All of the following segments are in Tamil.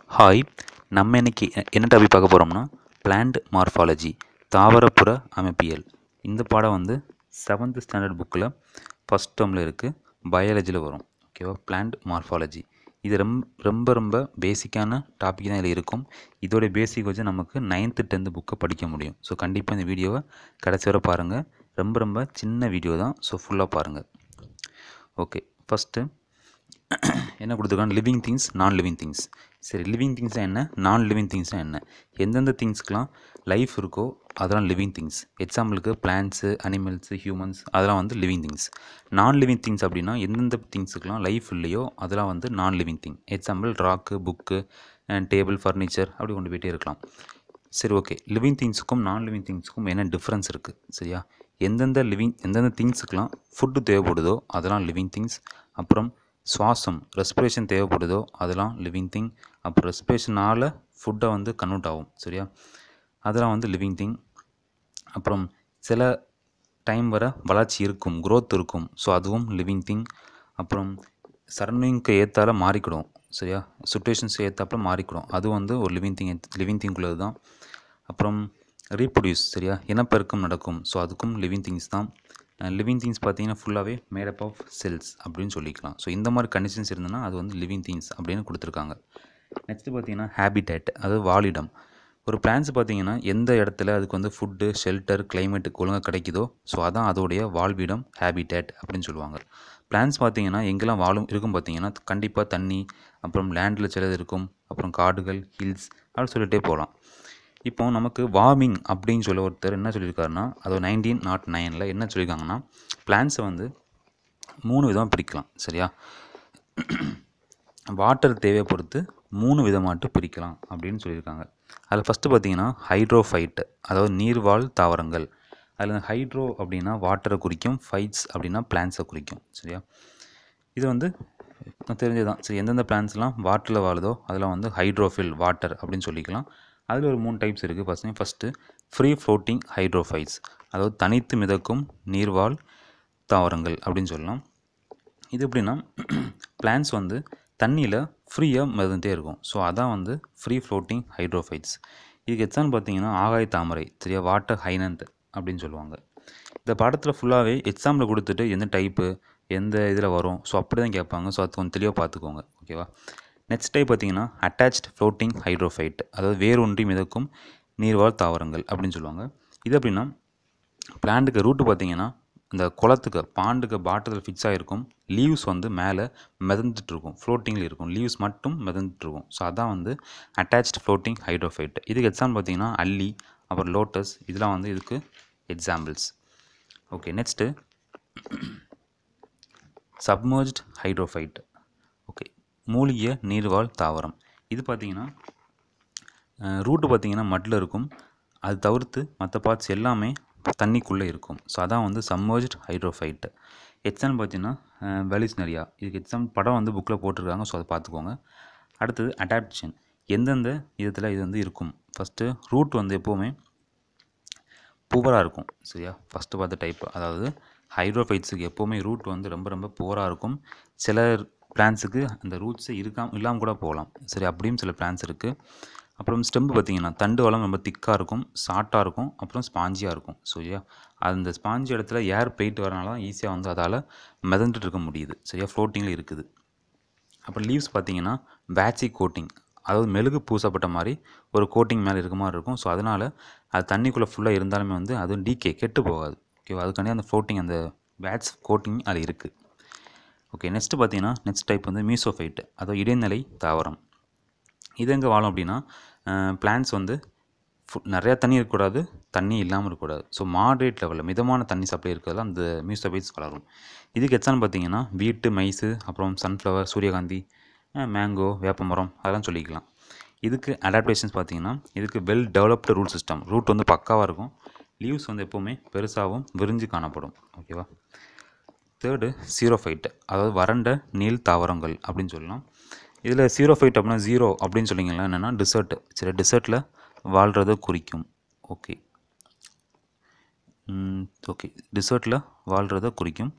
ஹாய் நம்ம இன்னைக்கு எ- என்ன டாபிக் பார்க்க போகிறோம்னா பிளான்ட் மார்ஃபாலஜி தாவரப்புற அமைப்பியல் இந்த பாடம் வந்து செவன்த் ஸ்டாண்டர்ட் புக்கில் ஃபஸ்ட் டேர்மில் இருக்குது பயாலஜியில் வரும் ஓகேவா பிளான்ட் மார்ஃபாலஜி இது ரொம்ப ரொம்ப ரொம்ப பேசிக்கான டாபிக் தான் இதில் இருக்கும் இதோடைய பேசிக் வச்சு நமக்கு நைன்த்து டென்த்து புக்கை படிக்க முடியும் ஸோ கண்டிப்பாக இந்த வீடியோவை கடைசி வரை பாருங்கள் ரொம்ப ரொம்ப சின்ன வீடியோ தான் ஸோ ஃபுல்லாக பாருங்கள் ஓகே ஃபஸ்ட்டு என்ன கொடுத்துருக்காங்க living things non living things சரி லிவிங் திங்ஸ்னால் என்ன நான் லிவிங் திங்ஸ்னால் என்ன எந்தெந்த திங்ஸ்க்கெலாம் லைஃப் இருக்கோ அதெல்லாம் லிவிங் திங்ஸ் எக்ஸாம்பிளுக்கு பிளான்ட்ஸு அனிமல்ஸு ஹியூமன்ஸ் அதெல்லாம் வந்து living things non living things அப்படின்னா எந்தெந்த திங்ஸுக்கெலாம் லைஃப் இல்லையோ அதெல்லாம் வந்து non living thing example rock book table furniture அப்படி கொண்டு போயிட்டே இருக்கலாம் சரி ஓகே லிவிங் திங்ஸுக்கும் நான் லிவிங் திங்ஸுக்கும் என்ன டிஃப்ரென்ஸ் இருக்குது சரியா எந்தெந்த லிவிங் எந்தெந்த திங்ஸுக்கெலாம் ஃபுட்டு தேவைப்படுதோ அதெல்லாம் லிவிங் திங்ஸ் அப்புறம் சுவாசம் ரெஸ்பிரேஷன் தேவைப்படுதோ அதெல்லாம் லிவிங் திங் அப்புறம் ரெஸ்பிரேஷனால் ஃபுட்டை வந்து கன்வெர்ட் ஆகும் சரியா அதெல்லாம் வந்து லிவிங் திங் அப்புறம் சில டைம் வர வளர்ச்சி இருக்கும் growth இருக்கும் ஸோ அதுவும் லிவிங் திங் அப்புறம் சரௌண்டிங்க்கு ஏற்றால மாறிக்கிடும் சரியா சுச்சுவேஷன்ஸ் ஏற்றாப்புல மாறிக்கிடும் அது வந்து ஒரு லிவிங் திங் லிவிங் திங் உள்ளது தான் அப்புறம் ரீப்ரொடியூஸ் சரியா இனப்பெருக்கம் நடக்கும் ஸோ அதுக்கும் லிவிங் திங்ஸ் தான் லிவிங் திங்ஸ் பார்த்தீங்கன்னா ஃபுல்லாகவே மேடப் ஆஃப் செல்ஸ் அப்படின்னு சொல்லிக்கலாம் ஸோ இந்த மாதிரி கண்டிஷன்ஸ் இருந்ததுன்னா அது வந்து லிவிங் திங்ஸ் அப்படின்னு கொடுத்துருக்காங்க நெக்ஸ்ட்டு பார்த்தீங்கன்னா ஹேபிடேட் அதாவது வாழிடம் ஒரு பிளான்ஸ் பார்த்தீங்கன்னா எந்த இடத்துல அதுக்கு வந்து ஃபுட்டு ஷெல்டர் climate ஒழுங்காக கிடைக்குதோ ஸோ அதான் அதோடைய வாழ்விடம் ஹேபிடேட் அப்படின்னு சொல்லுவாங்க பிளான்ஸ் பார்த்தீங்கன்னா எங்கெல்லாம் வாழும் இருக்கும் பார்த்தீங்கன்னா கண்டிப்பாக தண்ணி அப்புறம் லேண்டில் சிலது இருக்கும் அப்புறம் காடுகள் ஹில்ஸ் அப்படி சொல்லிகிட்டே போகலாம் இப்போ நமக்கு வார்மிங் அப்படின்னு சொல்ல ஒருத்தர் என்ன சொல்லியிருக்காருன்னா அது நைன்டீன் நாட் நைனில் என்ன சொல்லியிருக்காங்கன்னா பிளான்ஸை வந்து மூணு விதமாக பிரிக்கலாம் சரியா வாட்டர் தேவையை பொறுத்து மூணு விதமாட்டு பிரிக்கலாம் அப்படின்னு சொல்லியிருக்காங்க அதில் ஃபஸ்ட்டு பார்த்தீங்கன்னா ஹைட்ரோஃபைட் அதாவது நீர்வாழ் தாவரங்கள் அதில் ஹைட்ரோ அப்படின்னா வாட்டரை குறிக்கும் ஃபைட்ஸ் அப்படின்னா பிளான்ஸை குறிக்கும் சரியா இது வந்து தெரிஞ்சது தான் சரி எந்தெந்த பிளான்ஸ்லாம் வாட்டரில் வாழுதோ அதெல்லாம் வந்து ஹைட்ரோஃபில் வாட்டர் அப்படின்னு சொல்லிக்கலாம் அதில் ஒரு மூணு டைப்ஸ் இருக்குது first first free floating hydrophytes அதாவது தனித்து மிதக்கும் நீர்வாழ் தாவரங்கள் அப்படின்னு சொல்லலாம் இது எப்படின்னா பிளான்ஸ் வந்து தண்ணியில் ஃப்ரீயாக மிதந்துட்டே இருக்கும் ஸோ அதான் வந்து ஃப்ரீ ஃப்ளோட்டிங் ஹைட்ரோஃபைட்ஸ் இதுக்கு எக்ஸாம்பிள் பார்த்தீங்கன்னா ஆகாய தாமரை சரியா வாட்டர் ஹைனந்த் அப்படின்னு சொல்லுவாங்க இந்த படத்தில் ஃபுல்லாகவே எக்ஸாம்பிள் கொடுத்துட்டு எந்த டைப்பு எந்த இதில் வரும் ஸோ அப்படி தான் கேட்பாங்க ஸோ அது கொஞ்சம் தெளிவாக பார்த்துக்கோங்க ஓகேவா நெக்ஸ்ட் டைப் பார்த்தீங்கன்னா அட்டாச்ட் ஃப்ளோட்டிங் ஹைட்ரோஃபைட் அதாவது வேரூன்றி மிதக்கும் நீர்வாழ் தாவரங்கள் அப்படின்னு சொல்லுவாங்க இது எப்படின்னா பிளான்ட்டுக்கு ரூட்டு பார்த்தீங்கன்னா இந்த குளத்துக்கு பாண்டுக்கு பாட்டத்தில் ஃபிக்ஸ் ஆகிருக்கும் லீவ்ஸ் வந்து மேலே மிதந்துட்டு இருக்கும் ஃப்ளோட்டிங்கில் இருக்கும் லீவ்ஸ் மட்டும் மிதந்துட்டு இருக்கும் ஸோ அதான் வந்து அட்டாச்ட் ஃப்ளோட்டிங் ஹைட்ரோஃபைட் இதுக்கு எக்ஸாம்பிள் பார்த்தீங்கன்னா அல்லி அப்புறம் லோட்டஸ் இதெல்லாம் வந்து இதுக்கு examples okay next submerged hydrophyte okay மூலிகை நீர்வாழ் தாவரம் இது பார்த்தீங்கன்னா ரூட்டு பார்த்தீங்கன்னா மட்டில் இருக்கும் அது தவிர்த்து மற்ற பார்ட்ஸ் எல்லாமே தண்ணிக்குள்ளே இருக்கும் ஸோ அதான் வந்து சம்மர்ஜ்ட் ஹைட்ரோஃபைட் எக்ஸாம்பிள் பார்த்தீங்கன்னா வெலிஸ் நிறையா இதுக்கு எக்ஸாம்பிள் படம் வந்து புக்கில் போட்டிருக்காங்க ஸோ அதை பார்த்துக்கோங்க அடுத்தது அடாப்டேஷன் எந்தெந்த விதத்தில் இது வந்து இருக்கும் ஃபஸ்ட்டு ரூட் வந்து எப்போவுமே புவராக இருக்கும் சரியா ஃபஸ்ட்டு பார்த்த டைப் அதாவது ஹைட்ரோஃபைட்ஸுக்கு எப்போவுமே ரூட் வந்து ரொம்ப ரொம்ப புவராக இருக்கும் சில பிளான்ஸுக்கு அந்த ரூட்ஸே இருக்காம இல்லாமல் கூட போகலாம் சரி அப்படியும் சில பிளான்ஸ் இருக்குது அப்புறம் ஸ்டெம்பு பார்த்தீங்கன்னா தண்டு வளம் ரொம்ப திக்காக இருக்கும் ஷார்ட்டாக இருக்கும் அப்புறம் ஸ்பாஞ்சியாக இருக்கும் சரியா அந்த ஸ்பாஞ்சி இடத்துல ஏர் போயிட்டு வரனால தான் ஈஸியாக வந்து அதால் மிதந்துட்டு இருக்க முடியுது சரியா ஃப்ளோட்டிங்கில் இருக்குது அப்புறம் லீவ்ஸ் பார்த்தீங்கன்னா பேட்சி கோட்டிங் அதாவது மெழுகு பூசப்பட்ட மாதிரி ஒரு கோட்டிங் மேலே இருக்க மாதிரி இருக்கும் ஸோ அதனால் அது தண்ணிக்குள்ளே ஃபுல்லாக இருந்தாலுமே வந்து அதுவும் டீகே கெட்டு போகாது ஓகேவா அதுக்காண்டி அந்த ஃப்ளோட்டிங் அந்த பேட்ஸ் கோட்டிங் அது இருக்குது ஓகே நெக்ஸ்ட்டு பார்த்தீங்கன்னா நெக்ஸ்ட் டைப் வந்து மீசோஃபைட் அதாவது இடைநிலை தாவரம் இது எங்கே வாழும் அப்படின்னா பிளான்ஸ் வந்து ஃபு நிறையா தண்ணி இருக்கக்கூடாது தண்ணி இல்லாமல் இருக்கக்கூடாது ஸோ மாட்ரேட் லெவலில் மிதமான தண்ணி சப்ளை இருக்கிறதுல அந்த மியூசோபைட்ஸ் வளரும் இதுக்கு எக்ஸாம்பிள் பார்த்தீங்கன்னா வீட்டு மைஸு அப்புறம் சன்ஃப்ளவர் சூரியகாந்தி மேங்கோ வேப்பமரம் அதெல்லாம் சொல்லிக்கலாம் இதுக்கு அடாப்டேஷன்ஸ் பார்த்தீங்கன்னா இதுக்கு well developed root system root வந்து பக்காவாக இருக்கும் லீவ்ஸ் வந்து எப்போவுமே பெருசாகவும் விரிஞ்சு காணப்படும் ஓகேவா தேர்டு சீரோஃபைட் அதாவது வறண்ட நீள் தாவரங்கள் அப்படின்னு சொல்லலாம் இதில் சீரோஃபைட் அப்படின்னா ஜீரோ அப்படின்னு சொல்லிங்களா என்னென்னா டிசர்ட் சரி டிசர்ட்டில் வாழ்கிறத குறிக்கும் ஓகே ஓகே டிசர்ட்டில் வாழ்கிறத குறிக்கும்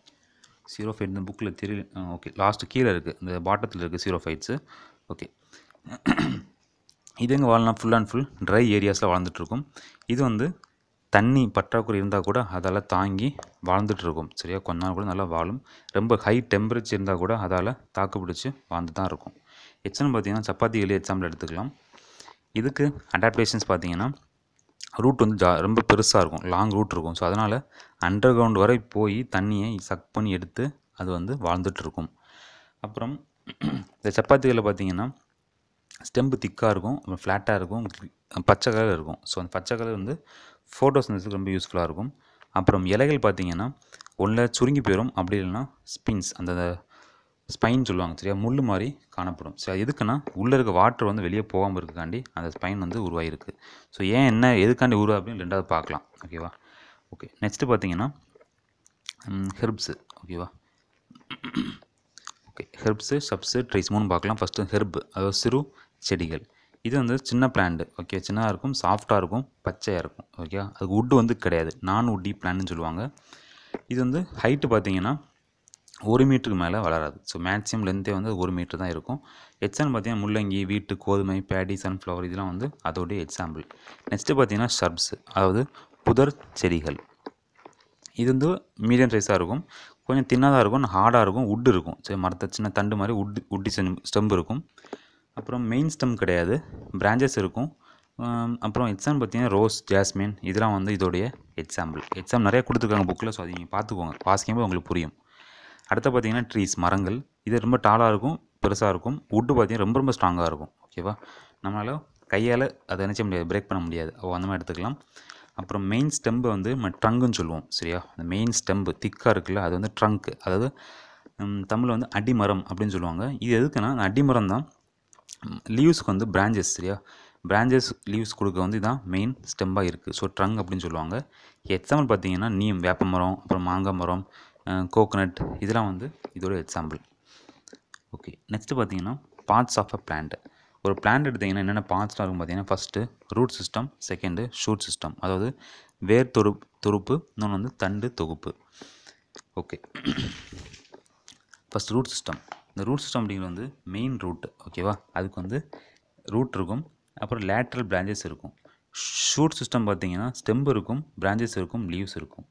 ஜீரோ ஃபைட் இந்த புக்கில் தெரியல ஓகே லாஸ்ட்டு கீழே இருக்குது இந்த பாட்டத்தில் இருக்குது ஜீரோ ஃபைட்ஸு ஓகே இது எங்கே வாழலாம் ஃபுல் அண்ட் ஃபுல் ட்ரை ஏரியாஸில் வளர்ந்துட்டுருக்கும் இது வந்து தண்ணி பற்றாக்குறை இருந்தால் கூட அதால் தாங்கி வாழ்ந்துட்டு இருக்கும் சரியா கொஞ்ச நாள் கூட நல்லா வாழும் ரொம்ப ஹை டெம்பரேச்சர் இருந்தால் கூட அதால் தாக்கு பிடிச்சி வாழ்ந்து தான் இருக்கும் எக்ஸாம்பிள் பார்த்தீங்கன்னா சப்பாத்தி எலி எக்ஸாம்பிள் எடுத்துக்கலாம் இதுக்கு அடாப்டேஷன்ஸ் பார்த்தீங்கன்னா ரூட் வந்து ஜா ரொம்ப பெருசாக இருக்கும் லாங் ரூட் இருக்கும் ஸோ அதனால் அண்டர் கிரவுண்ட் வரை போய் தண்ணியை சக் பண்ணி எடுத்து அது வந்து வாழ்ந்துட்டு இருக்கும் அப்புறம் இந்த சப்பாத்திகளில் பார்த்தீங்கன்னா ஸ்டெம்பு திக்காக இருக்கும் அப்புறம் ஃப்ளாட்டாக இருக்கும் பச்சை கலர் இருக்கும் ஸோ அந்த பச்சை கலர் வந்து ஃபோட்டோஸ்னஸுக்கு ரொம்ப யூஸ்ஃபுல்லாக இருக்கும் அப்புறம் இலைகள் பார்த்தீங்கன்னா ஒன்றில் சுருங்கி போயிடும் அப்படி இல்லைன்னா ஸ்பின்ஸ் அந்த ஸ்பைன் சொல்லுவாங்க சரியா முள் மாதிரி காணப்படும் சரி அது எதுக்குன்னா உள்ளே இருக்க வாட்டர் வந்து வெளியே போகாமல் இருக்கக்காண்டி அந்த ஸ்பைன் வந்து உருவாகிருக்கு ஸோ ஏன் என்ன எதுக்காண்டி உருவா அப்படின்னு ரெண்டாவது பார்க்கலாம் ஓகேவா ஓகே நெக்ஸ்ட்டு பார்த்தீங்கன்னா ஹெர்ப்ஸு ஓகேவா ஓகே ஹெர்ப்ஸு சப்ஸு ட்ரைஸ் மூணு பார்க்கலாம் ஃபஸ்ட்டு ஹெர்ப் அதாவது சிறு செடிகள் இது வந்து சின்ன பிளான்ட்டு ஓகே சின்னதாக இருக்கும் சாஃப்டாக இருக்கும் பச்சையாக இருக்கும் ஓகே அதுக்கு உட்டு வந்து கிடையாது நான் உட்டி பிளான்னு சொல்லுவாங்க இது வந்து ஹைட்டு பார்த்தீங்கன்னா ஒரு மீட்டருக்கு மேலே வளராது ஸோ மேக்ஸிமம் லென்த்தே வந்து ஒரு மீட்டர் தான் இருக்கும் எக்ஸாம்பிள் பார்த்தீங்கன்னா முள்ளங்கி வீட்டு கோதுமை பேடி சன்ஃப்ளவர் இதெல்லாம் வந்து அதோடைய எக்ஸாம்பிள் நெக்ஸ்ட்டு பார்த்தீங்கன்னா ஷர்ப்ஸ் அதாவது புதர் செடிகள் இது வந்து மீடியம் சைஸாக இருக்கும் கொஞ்சம் தின்னதாக இருக்கும் ஹார்டாக இருக்கும் உட்டு இருக்கும் சரி மரத்தை சின்ன தண்டு மாதிரி உட்டு உட்டி ஸ்டெம்பு இருக்கும் அப்புறம் மெயின் ஸ்டெம் கிடையாது பிரான்ச்சஸ் இருக்கும் ஆம், அப்புறம் எக்ஸாம்பிள் பார்த்தீங்கன்னா ரோஸ் ஜாஸ்மின் இதெல்லாம் வந்து இதோடைய எக்ஸாம்பிள் எக்ஸாம் நிறைய கொடுத்துருக்காங்க புக்கில் ஸோ அதை நீங்கள் பார்த்துக்கோங்க வாசிக்கும்போது உங்களுக்கு புரியும் அடுத்து பார்த்தீங்கன்னா ட்ரீஸ் மரங்கள் இது ரொம்ப டாலாக இருக்கும் பெருசாக இருக்கும் உட்டு பார்த்தீங்கன்னா ரொம்ப ரொம்ப ஸ்ட்ராங்காக இருக்கும் ஓகேவா நம்மளால் கையால் அதை நினச்ச முடியாது பிரேக் பண்ண முடியாது ஓ அந்த மாதிரி எடுத்துக்கலாம் அப்புறம் மெயின் ஸ்டெம்பு வந்து நம்ம ட்ரங்குன்னு சொல்லுவோம் சரியா அந்த மெயின் ஸ்டெம்பு திக்காக இருக்குல்ல அது வந்து ட்ரங்க் அதாவது தமிழில் வந்து அடிமரம் அப்படின்னு சொல்லுவாங்க இது எதுக்குன்னா அந்த அடிமரம் தான் லீவ்ஸ்க்கு வந்து பிரான்ச்சஸ் சரியா பிரான்ச்சஸ் லீவ்ஸ் கொடுக்க வந்து இதான் மெயின் ஸ்டெம்பாக இருக்குது ஸோ ட்ரங்க் அப்படின்னு சொல்லுவாங்க எக்ஸாம்பிள் பார்த்தீங்கன்னா நீம் வேப்ப மரம் அப்புறம் மாங்காய் மரம் கோகனட் இதெல்லாம் வந்து இதோட எக்ஸாம்பிள் ஓகே நெக்ஸ்ட்டு பார்த்தீங்கன்னா பார்ட்ஸ் ஆஃப் அ பிளான்ட் ஒரு பிளான்ட் எடுத்தீங்கன்னா என்னென்ன பார்ட்ஸ்லாம் இருக்கும் பார்த்தீங்கன்னா first root system second shoot system அதாவது வேர் தொரு தொகுப்பு இன்னொன்று வந்து தண்டு தொகுப்பு ஓகே ஃபஸ்ட் ரூட் சிஸ்டம் இந்த ரூட் சிஸ்டம் அப்படிங்கிறது வந்து மெயின் ரூட் ஓகேவா அதுக்கு வந்து ரூட் இருக்கும் அப்புறம் லேட்ரல் பிரான்ச்சஸ் இருக்கும் ஷூட் சிஸ்டம் பார்த்தீங்கன்னா ஸ்டெம்பு இருக்கும் பிரான்ச்சஸ் இருக்கும் லீவ்ஸ் இருக்கும்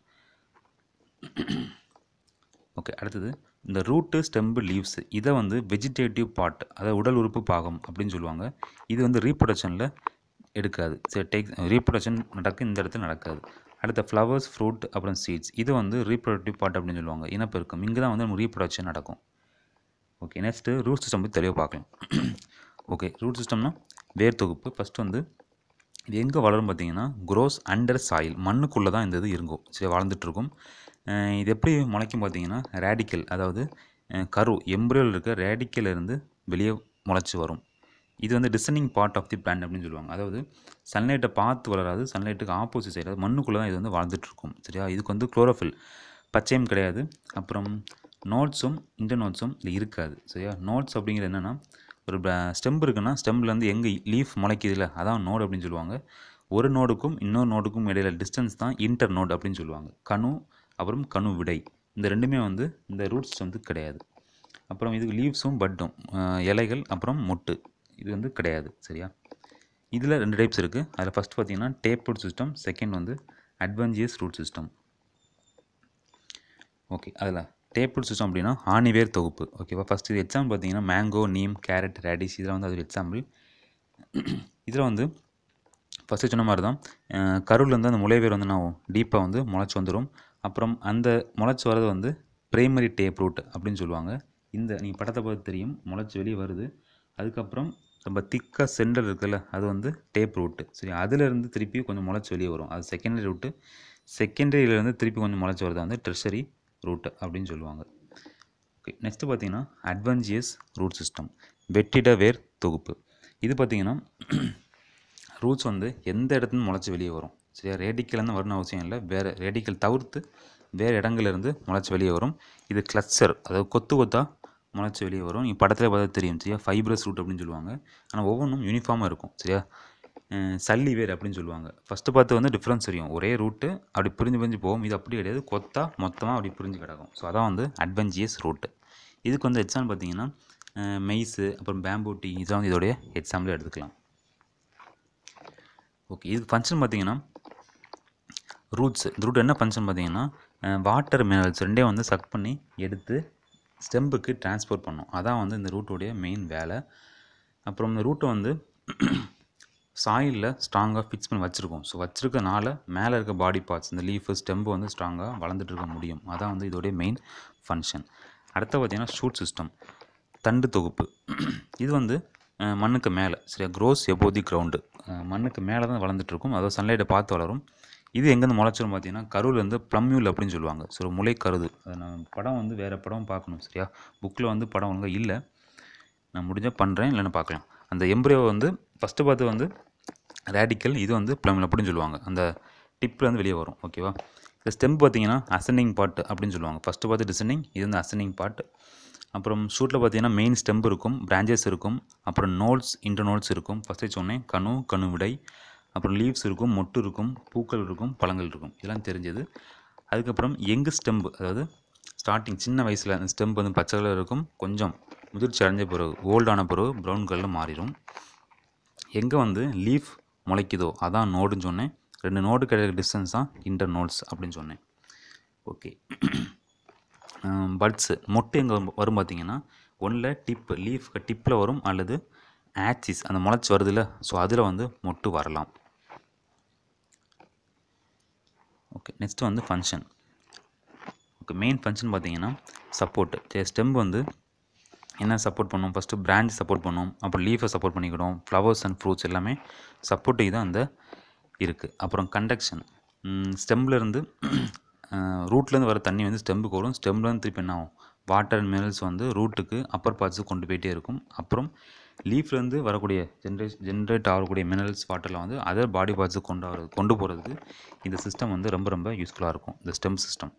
ஓகே அடுத்தது இந்த ரூட்டு ஸ்டெம்பு லீவ்ஸ் இதை வந்து வெஜிடேட்டிவ் பார்ட் அதாவது உடல் உறுப்பு பாகம் அப்படின்னு சொல்லுவாங்க இது வந்து ரீப்ரொடக்ஷனில் எடுக்காது சரி டேக் ரீப்ரொடக்ஷன் நடக்க இந்த இடத்துல நடக்காது அடுத்த ஃப்ளவர்ஸ் ஃப்ரூட் அப்புறம் சீட்ஸ் இது வந்து ரீப்ரொடக்டிவ் பார்ட் அப்படின்னு சொல்லுவாங்க இனப்பெருக்கம் இங்கே தான் வந்து நம்ம ரீப்ரொடக்ஷன் நடக்கும் ஓகே நெக்ஸ்ட்டு ரூட் சிஸ்டம் பற்றி தெளிவாக பார்க்கலாம் ஓகே ரூட் சிஸ்டம்னா வேர் தொகுப்பு ஃபஸ்ட்டு வந்து இது எங்கே வளரும் பார்த்தீங்கன்னா க்ரோஸ் அண்டர் சாயில் மண்ணுக்குள்ளே தான் இந்த இது இருக்கும் சரி வளர்ந்துட்டுருக்கும் இது எப்படி முளைக்கும் பார்த்தீங்கன்னா ரேடிக்கல் அதாவது அஹ், கரு எம்ப்ரியோவில் இருக்க ரேடிக்கல் இருந்து வெளியே முளைச்சி வரும் இது வந்து descending part of the plant அப்படின்னு சொல்லுவாங்க அதாவது சன்லைட்டை பார்த்து வளராது சன்லைட்டுக்கு ஆப்போசிட் சைடு மண்ணுக்குள்ளே தான் இது வந்து வளர்ந்துட்டுருக்கும் சரியா இதுக்கு வந்து குளோரோஃபில் பச்சையும் கிடையாது அப்புறம் நோட்ஸும் இந்த நோட்ஸும் இது இருக்காது சரியா நோட்ஸ் அப்படிங்கிறது என்னென்னா ஒரு ஸ்டெம் இருக்குன்னா ஸ்டெம்லேருந்து எங்கே லீஃப் முளைக்குதுல அதான் நோடு அப்படின்னு சொல்லுவாங்க ஒரு நோடுக்கும் இன்னொரு நோடுக்கும் இடையில டிஸ்டன்ஸ் தான் இன்டர் நோட் அப்படின்னு சொல்லுவாங்க கணு அப்புறம் கணு விடை இந்த ரெண்டுமே வந்து இந்த ரூட்ஸ் வந்து கிடையாது அப்புறம் இதுக்கு லீவ்ஸும் பட்டும் இலைகள் அப்புறம் மொட்டு இது வந்து கிடையாது சரியா இதில் ரெண்டு டைப்ஸ் இருக்குது அதில் ஃபஸ்ட் பார்த்தீங்கன்னா டேப் ரூட் சிஸ்டம் செகண்ட் வந்து அட்வென்ஜியஸ் ரூட் சிஸ்டம் ஓகே அதில் டேப் ரூட் சிஸ்டம் அப்படின்னா ஆணிவேர் தொகுப்பு ஓகேவா ஃபஸ்ட் இது எக்ஸாம்பிள் பார்த்தீங்கன்னா மேங்கோ நீம் கேரட் ரேடிஷ் இதெல்லாம் வந்து அது எக்ஸாம்பிள் இதில் வந்து ஃபஸ்ட்டு சொன்ன மாதிரி தான் அஹ் கருவிலேருந்து அந்த முளைவேர் வந்து நான் டீப்பாக வந்து முளைச்சி வந்துடும் அப்புறம் அந்த முளைச்சி வர்றது வந்து பிரைமரி டேப் ரூட் அப்படின்னு சொல்லுவாங்க இந்த நீங்கள் படத்தை பார்த்து தெரியும் முளைச்சி வெளியே வருது அதுக்கப்புறம் ரொம்ப திக்காக சென்டர் இருக்குல்ல அது வந்து டேப் ரூட்டு சரி அதுலேருந்து திருப்பி கொஞ்சம் முளைச்சி வெளியே வரும் அது செகண்டரி ரூட்டு செகண்டரியிலேருந்து திருப்பி கொஞ்சம் முளைச்சி வருது வந்து ட்ரெஷரி ரூட்டு அப்படின்னு சொல்லுவாங்க ஓகே நெக்ஸ்ட்டு பார்த்தீங்கன்னா அட்வென்ஜியஸ் ரூட் சிஸ்டம் வெட்டிட வேர் தொகுப்பு இது பார்த்தீங்கன்னா ரூட்ஸ் வந்து எந்த இடத்துல முளைச்சி வெளியே வரும் சரியா ரேடிக்கல்னு வரணும் அவசியம் இல்லை வேறு ரேடிக்கல் தவிர்த்து வேறு இடங்கள்லேருந்து முளைச்சி வெளியே வரும் இது கிளச்சர் அதாவது கொத்து கொத்தாக முளைச்சி வெளியே வரும் நீங்கள் படத்தில் பார்த்தா தெரியும் சரியா ஃபைப்ரஸ் ரூட் அப்படின்னு சொல்லுவாங்க ஆனால் ஒவ்வொன்றும் யூனிஃபார்மாக இருக்கும் சரியா அஹ் சல்லி வேர் அப்படின்னு சொல்லுவாங்க ஃபஸ்ட்டு பார்த்து வந்து டிஃப்ரென்ஸ் தெரியும் ஒரே ரூட்டு அப்படி பிரிஞ்சு பிரிஞ்சு போகும் இது அப்படி கிடையாது கொத்தா மொத்தமாக அப்படி பிரிஞ்சு கிடக்கும் ஸோ அதான் வந்து அட்வென்ச்சியஸ் ரூட்டு இதுக்கு வந்து எக்ஸாம்பிள் பார்த்தீங்கன்னா மெய்ஸு அப்புறம் பேம்பூ டீ இதெல்லாம் வந்து இதோடைய எக்ஸாம்பிள் எடுத்துக்கலாம் ஓகே இதுக்கு ஃபங்க்ஷன் பார்த்தீங்கன்னா ரூட்ஸ் இந்த ரூட் என்ன ஃபங்க்ஷன் பார்த்தீங்கன்னா வாட்டர் மினரல்ஸ் ரெண்டே வந்து சக் பண்ணி எடுத்து ஸ்டெம்புக்கு டிரான்ஸ்போர்ட் பண்ணும் அதான் வந்து இந்த ரூட்டோடைய மெயின் வேலை அப்புறம் இந்த ரூட்டை வந்து சாயிலில் ஸ்ட்ராங்காக ஃபிக்ஸ் பண்ணி வச்சுருக்கோம் ஸோ வச்சுருக்கனால மேலே இருக்க பாடி பார்ட்ஸ் இந்த லீஃபு ஸ்டெம்பு வந்து ஸ்ட்ராங்காக வளர்ந்துட்டு இருக்க முடியும் அதான் வந்து இதோடைய மெயின் ஃபங்க்ஷன் அடுத்து பார்த்தீங்கன்னா ஷூட் சிஸ்டம் தண்டு தொகுப்பு இது வந்து அஹ், மண்ணுக்கு மேலே சரியா க்ரோஸ் எபோ தி கிரவுண்டு மண்ணுக்கு மேலே தான் வளர்ந்துட்டு இருக்கும் அதாவது சன்லைட்டை பார்த்து வளரும் இது எங்கேருந்து முளைச்சிரும் பார்த்தீங்கன்னா கருவில் வந்து ப்ளம்யூல் அப்படின்னு சொல்லுவாங்க ஸோ முளை கருது அதை நான் படம் வந்து வேறு படம் பார்க்கணும் சரியா புக்கில் வந்து படம் ஒழுங்காக இல்லை நான் முடிஞ்சால் பண்ணுறேன் இல்லைன்னு பார்க்கலாம் அந்த எம்ப்ரியோ வந்து ஃபஸ்ட்டு பார்த்து வந்து ரேடிக்கல் இது வந்து ப்ளம் அப்படின்னு சொல்லுவாங்க அந்த டிப்பில் வந்து வெளியே வரும் ஓகேவா இந்த ஸ்டெம் பார்த்தீங்கன்னா அசெண்டிங் பார்ட் அப்படின்னு சொல்லுவாங்க ஃபஸ்ட்டு பார்த்து டிசெண்டிங் இது வந்து அசெண்டிங் பார்ட் அப்புறம் ஷூட்டில் பார்த்தீங்கன்னா மெயின் ஸ்டெம்ப் இருக்கும் பிரான்ச்சஸ் இருக்கும் அப்புறம் நோட்ஸ் இன்டர் நோட்ஸ் இருக்கும் ஃபஸ்ட்டே சொன்னேன் கணு கணு விடை அப்புறம் லீவ்ஸ் இருக்கும் மொட்டு இருக்கும் பூக்கள் இருக்கும் பழங்கள் இருக்கும் இதெல்லாம் தெரிஞ்சது அதுக்கப்புறம் யங்கு ஸ்டெம்பு அதாவது ஸ்டார்டிங் சின்ன வயசில் அந்த ஸ்டெம்ப் வந்து பச்சை கலர் இருக்கும் கொஞ்சம் முதிர்ச்சி அடைஞ்ச பிறகு ஓல்டான பிறகு ப்ரௌன் கலரில் மாறிடும் எங்கே வந்து லீஃப் முளைக்குதோ அதான் நோடுன்னு சொன்னேன் ரெண்டு நோடு கிடைக்கிற டிஸ்டன்ஸ் தான் இன்டர் நோட்ஸ் அப்படின்னு சொன்னேன் ஓகே பட்ஸு மொட்டு எங்கே வரும் பார்த்தீங்கன்னா ஒன்றில் டிப்பு லீஃப் டிப்பில் வரும் அல்லது ஆக்சிஸ் அந்த முளைச்சி வருதுல்ல ஸோ அதில் வந்து மொட்டு வரலாம் ஓகே நெக்ஸ்ட்டு வந்து ஃபங்க்ஷன் ஓகே மெயின் ஃபங்க்ஷன் பார்த்தீங்கன்னா சப்போர்ட்டு சரி ஸ்டெம் வந்து என்ன சப்போர்ட் பண்ணும் ஃபஸ்ட்டு பிரான்ச் சப்போர்ட் பண்ணும் அப்புறம் லீஃபை சப்போர்ட் பண்ணிக்கிடும் ஃப்ளவர்ஸ் அண்ட் ஃப்ரூட்ஸ் எல்லாமே சப்போர்ட்டிங் தான் அந்த இருக்குது அப்புறம் கண்டக்ஷன் ஸ்டெம்லேருந்து ரூட்லேருந்து வர தண்ணி வந்து ஸ்டெம்புக்கு வரும் ஸ்டெம்லேருந்து திருப்பி என்ன ஆகும் வாட்டர் அண்ட் மினரல்ஸ் வந்து ரூட்டுக்கு அப்பர் பார்ட்ஸுக்கு கொண்டு போயிட்டே இருக்கும் அப்புறம் லீஃப்லேருந்து வரக்கூடிய ஜென்ரேட் ஜென்ரேட் ஆகக்கூடிய மினரல்ஸ் வாட்டரில் வந்து அதர் பாடி பார்ட்ஸுக்கு கொண்டு வர கொண்டு போகிறதுக்கு இந்த சிஸ்டம் வந்து ரொம்ப ரொம்ப யூஸ்ஃபுல்லாக இருக்கும் இந்த ஸ்டெம் சிஸ்டம்